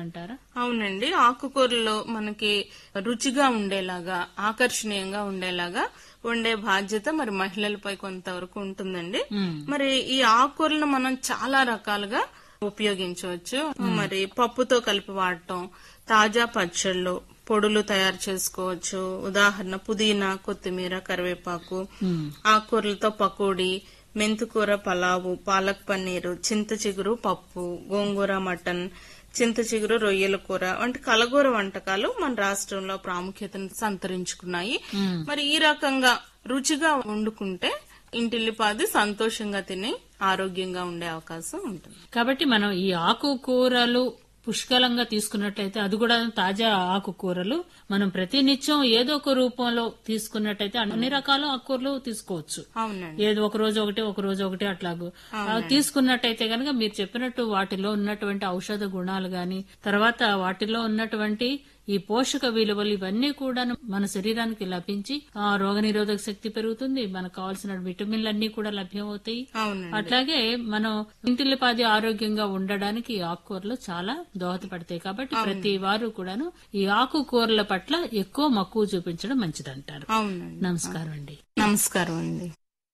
అంటారా అవునండి ఆకుకూరలో మనకి రుచిగా ఉండేలాగా ఆకర్షణీయంగా ఉండేలాగా వండే బాధ్యత మరి మహిళలపై కొంతవరకు ఉంటుందండి మరి ఈ ఆకుకూరలను మనం చాలా రకాలుగా ఉపయోగించవచ్చు మరి పప్పుతో కలిపి వాడటం తాజా పచ్చళ్ళు పొడులు తయారు చేసుకోవచ్చు ఉదాహరణ పుదీనా కొత్తిమీర కరివేపాకు ఆకుకూరలతో పకోడీ మెంతుకూర పలావు పాలక్ పన్నీరు చింత చిగురు పప్పు గోంగూర మటన్ చింత చిగురు రొయ్యల కూర వంటి కలగూర వంటకాలు మన రాష్ట్రంలో ప్రాముఖ్యతను సంతరించుకున్నాయి మరి ఈ రకంగా రుచిగా వండుకుంటే ఇంటిల్లిపాది సంతోషంగా తిని ఆరోగ్యంగా ఉండే అవకాశం ఉంటుంది కాబట్టి మనం ఈ ఆకుకూరలు పుష్కలంగా తీసుకున్నట్లయితే అది కూడా తాజా ఆకుకూరలు మనం ప్రతినిత్యం ఏదో ఒక రూపంలో తీసుకున్నట్టయితే అన్ని రకాల ఆకుకూరలు తీసుకోవచ్చు అవునండి ఏదో ఒక రోజు ఒకటి ఒక రోజు ఒకటి అట్లాగూ ఆ, తీసుకున్నట్టయితే గనక మీరు చెప్పినట్టు వాటిలో ఉన్నటువంటి ఔషధ గుణాలు గాని తర్వాత వాటిలో ఉన్నటువంటి ఈ పోషక విలువలు ఇవన్నీ కూడా మన శరీరానికి లభించి ఆ రోగనిరోధక శక్తి పెరుగుతుంది మనకు కావాల్సిన విటమిన్లు అన్ని కూడా లభ్యమవుతాయి అవునండి అట్లాగే మనం ఇంటిల్లిపాది ఆరోగ్యంగా ఉండడానికి ఈ ఆకుకూరలు చాలా దోహదపడతాయి కాబట్టి ప్రతి వారు కూడాను ఈ ఆకుకూరల పట్ల ఎక్కువ మక్కువ చూపించడం మంచిదంటారు అవునండి నమస్కారం అండి నమస్కారం అండి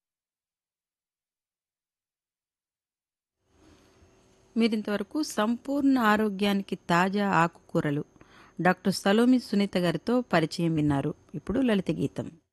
మీరింతవరకు సంపూర్ణ ఆరోగ్యానికి తాజా ఆకుకూరలు డాక్టర్ సలోమి సునీత గారితో పరిచయం విన్నారు ఇప్పుడు లలిత గీతం